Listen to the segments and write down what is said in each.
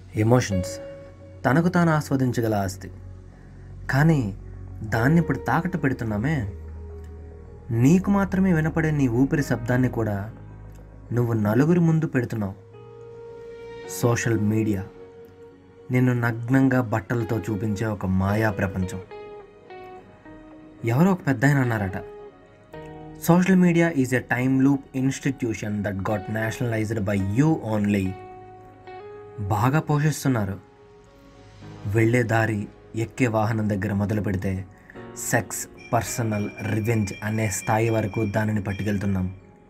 emotions తనకు తాను ఆస్వాదించగల ఆస్తి కానీ దాన్ని ఇప్పుడు తాకట్టు పెడుతున్నామే నీకు మాత్రమే వినపడే నీ ఊపిరి శబ్దాన్ని కూడా నువ్వు నలుగురి ముందు పెడుతున్నావు సోషల్ మీడియా నిన్ను నగ్నంగా బట్టలతో చూపించే ఒక మాయా ప్రపంచం ఎవరో ఒక పెద్ద ఆయన అన్నారట social media is a time loop institution that got nationalized by you only బాగా పోషిస్తున్నారు వెళ్ళే దారి ఎక్కే వాహనం దగ్గర మొదలు పెడితే సెక్స్ పర్సనల్ రివెంజ్ అనే స్థాయి వరకు దానిని పట్టుకెళ్తున్నాం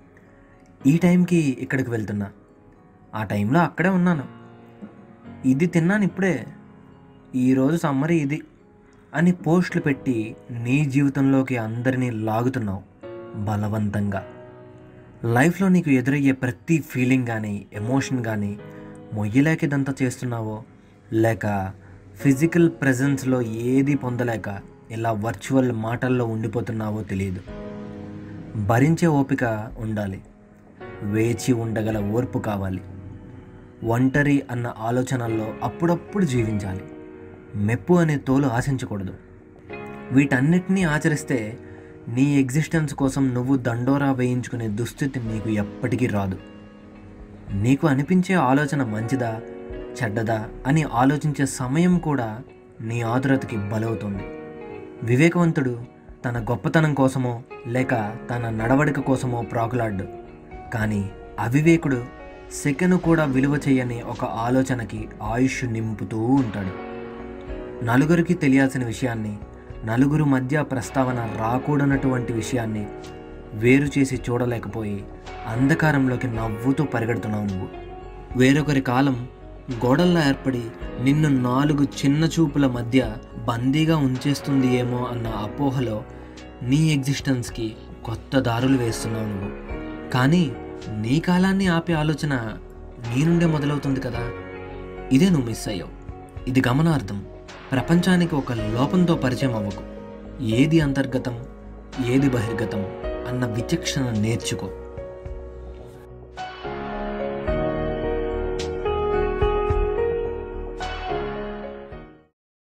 ఈ టైంకి ఇక్కడికి వెళ్తున్నా ఆ టైంలో అక్కడే ఉన్నాను ఇది తిన్నాను ఇప్పుడే ఈరోజు సమ్మరి ఇది అని పోస్టులు పెట్టి నీ జీవితంలోకి అందరినీ లాగుతున్నావు బలవంతంగా లైఫ్లో నీకు ఎదురయ్యే ప్రతి ఫీలింగ్ కానీ ఎమోషన్ కానీ మొయ్యలేక ఇదంతా చేస్తున్నావో లేక ఫిజికల్ ప్రెజెన్స్లో ఏది పొందలేక ఇలా వర్చువల్ మాటల్లో ఉండిపోతున్నావో తెలియదు భరించే ఓపిక ఉండాలి వేచి ఉండగల ఓర్పు కావాలి ఒంటరి అన్న ఆలోచనల్లో అప్పుడప్పుడు జీవించాలి మెప్పు అనే తోలు ఆశించకూడదు వీటన్నిటినీ ఆచరిస్తే నీ ఎగ్జిస్టెన్స్ కోసం నువ్వు దండోరా వేయించుకునే దుస్థితి నీకు ఎప్పటికీ రాదు నీకు అనిపించే ఆలోచన మంచిదా చెడ్డదా అని ఆలోచించే సమయం కూడా నీ ఆదురతకి బలవుతుంది వివేకవంతుడు తన గొప్పతనం కోసమో లేక తన నడవడిక కోసమో ప్రాకులాడ్డు కానీ అవివేకుడు సెకను కూడా విలువ చేయని ఒక ఆలోచనకి ఆయుష్ నింపుతూ ఉంటాడు నలుగురికి తెలియాల్సిన విషయాన్ని నలుగురు మధ్య ప్రస్తావన రాకూడనటువంటి విషయాన్ని వేరు చేసి చూడలేకపోయి అంధకారంలోకి నవ్వుతూ పరిగెడుతున్నావు నువ్వు వేరొకరి కాలం గోడల్లా ఏర్పడి నిన్ను నాలుగు చిన్న చూపుల మధ్య బందీగా ఉంచేస్తుంది ఏమో అన్న అపోహలో నీ ఎగ్జిస్టెన్స్కి కొత్త దారులు వేస్తున్నావు నువ్వు కానీ నీ కాలాన్ని ఆపే ఆలోచన నీ నుండే మొదలవుతుంది కదా ఇదే నువ్వు మిస్ అయ్యావు ఇది గమనార్థం ప్రపంచానికి ఒక లోపంతో పరిచయం అవ్వకు ఏది అంతర్గతం ఏది బహిర్గతం అన్న విచక్షణ నేర్చుకో